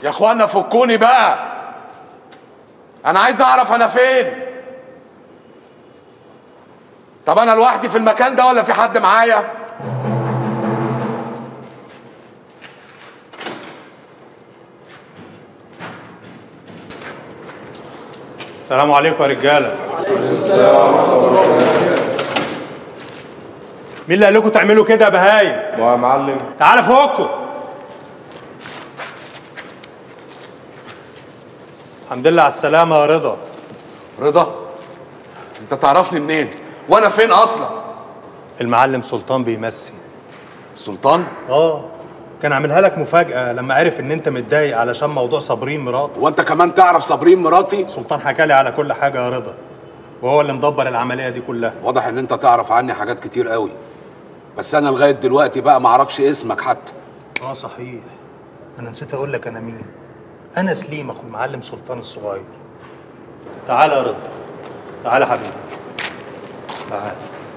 يا اخوانا فكوني بقى انا عايز اعرف انا فين طب انا لوحدي في المكان ده ولا في حد معايا السلام عليكم يا رجاله مين اللي قال لكم تعملوا كده يا بهايم ما يا معلم تعالى فوقكم الحمد لله على السلامه يا رضا رضا انت تعرفني منين وانا فين اصلا المعلم سلطان بيمسي سلطان اه كان عاملها لك مفاجأة لما عرف ان انت متضايق علشان موضوع صابرين مراته وانت كمان تعرف صابرين مراتي سلطان حكى لي على كل حاجة يا رضا وهو اللي مدبر العملية دي كلها واضح ان انت تعرف عني حاجات كتير قوي بس انا لغايه دلوقتي بقى معرفش اسمك حتى اه صحيح انا نسيت اقول لك انا مين انا سليم اخو المعلم سلطان الصغير تعال يا رضا تعال يا حبيبي تعال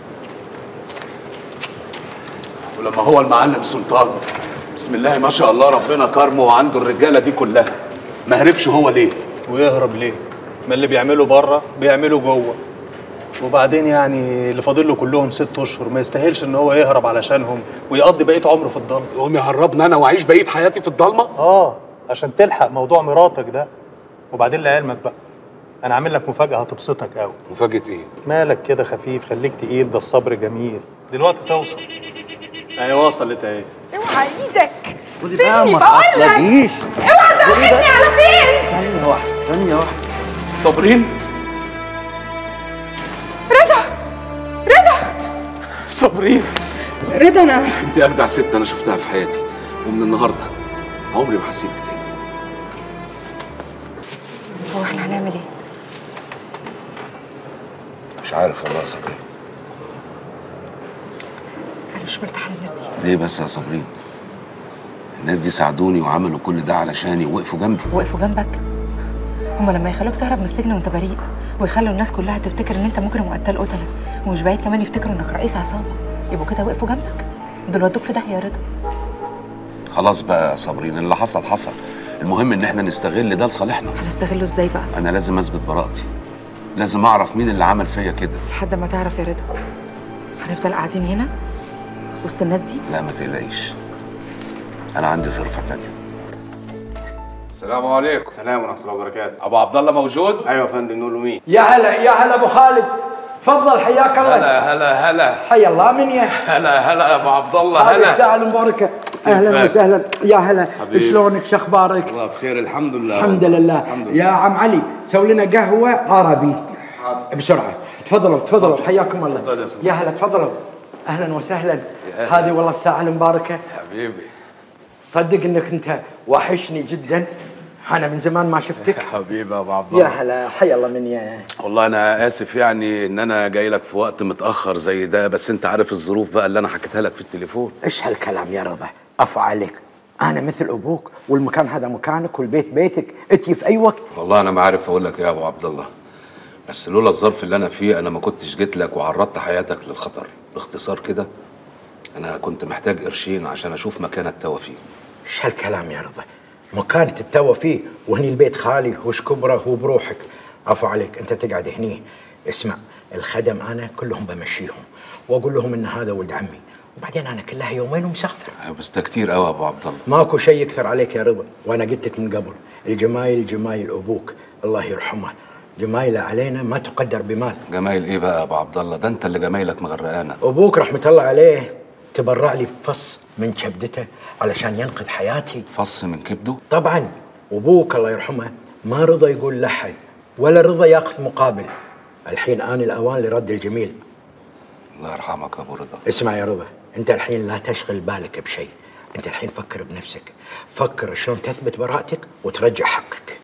ولما هو المعلم سلطان بسم الله ما شاء الله ربنا كرمه وعنده الرجاله دي كلها ما هربش هو ليه ويهرب ليه ما اللي بيعمله بره بيعمله جوه وبعدين يعني اللي فاضل له كلهم ست اشهر ما يستاهلش ان هو يهرب علشانهم ويقضي بقيه عمره في الضلمه يقوم يهربني انا واعيش بقيه حياتي في الضلمه اه عشان تلحق موضوع مراتك ده وبعدين لعلمك بقى انا عامل لك مفاجاه هتبسطك قوي مفاجاه ايه مالك كده خفيف خليك تقيل ده الصبر جميل دلوقتي توصل اهي وصلت اهي اوعى ايدك خدي بقى سيبني ما بقول لك تعطلجيش اوعى تاخدني على فين ثانية واحدة ثانية واحدة صابرين رضا رضا صابرين رضا انا انت اجدع ست انا شفتها في حياتي ومن النهارده عمري ما هسيبك تاني هو احنا هنعمل ايه مش عارف والله يا صابرين انا مش مرتاحه للناس دي ليه بس يا صابرين الناس دي ساعدوني وعملوا كل ده علشاني ووقفوا جنبي وقفوا جنبك هما لما يخلوك تهرب من السجن وانت بريء ويخلوا الناس كلها تفتكر ان انت مجرم وقتال قتله ومش بعيد كمان يفتكروا انك رئيس عصابه يبقوا كده وقفوا جنبك دول ودوك في داهيه يا رضا خلاص بقى يا صابرين اللي حصل حصل المهم ان احنا نستغل ده لصالحنا هنستغله ازاي بقى انا لازم اثبت براءتي لازم اعرف مين اللي عمل فيا كده لحد ما تعرف يا رضا هنفضل قاعدين هنا وسط الناس دي لا ما تقلقيش انا عندي صرفه تانية السلام عليكم سلام ورحمة الله وبركاته ابو عبد الله موجود أيوة يا فندم نقول له مين؟ يا هلا يا هلا ابو خالد تفضل حياك الله هلا هلا هلا حيا الله من يا هلا هلا يا ابو عبد الله هذه هلا الساعة المباركة اهلا كيفك؟ وسهلا يا هلا حبيبي. شلونك شو اخبارك؟ الله بخير الحمد لله الحمد لله الحمد يا لله عم علي سوي لنا قهوة عربي بسرعة تفضلوا تفضلوا تفضل. حياكم الله تفضل يا سيدي. يا هلا تفضلوا اهلا وسهلا يا هلا. هذه والله الساعة المباركة حبيبي صدق انك انت وحشني جدا انا من زمان ما شفتك حبيبي يا ابو عبد يا الله هلا حيا الله من يا والله انا اسف يعني ان انا جاي لك في وقت متاخر زي ده بس انت عارف الظروف بقى اللي انا حكيتها لك في التليفون ايش هالكلام يا رضا عفو عليك انا مثل ابوك والمكان هذا مكانك والبيت بيتك اتي في اي وقت والله انا ما عارف اقول لك ايه يا ابو عبد الله بس لولا الظرف اللي انا فيه انا ما كنتش جيت لك وعرضت حياتك للخطر باختصار كده انا كنت محتاج قرشين عشان اشوف مكان التوى فيه ايش هالكلام يا رضا مكان تتوى فيه وهني البيت خالي وش كبره هو بروحك عفو عليك انت تقعد هني اسمع الخدم انا كلهم بمشيهم واقول لهم ان هذا ولد عمي وبعدين انا كلها يومين ومسافر أيوة بس ده كتير قوي يا ابو عبد الله ماكو شيء يكثر عليك يا رضا وانا قلت لك من قبل الجمايل جمايل ابوك الله يرحمه جمايله علينا ما تقدر بمال جمايل ايه بقى يا ابو عبد الله ده انت اللي جمايلك مغرقانه ابوك رحمه الله عليه تبرع لي بفص من كبدته علشان ينقذ حياتي فص من كبده طبعا وابوك الله يرحمه ما رضى يقول لحد ولا رضى ياخذ مقابل الحين آن الأوان لرد الجميل الله يرحمك يا ابو رضا اسمع يا رضا أنت الحين لا تشغل بالك بشيء أنت الحين فكر بنفسك فكر شلون تثبت براءتك وترجع حقك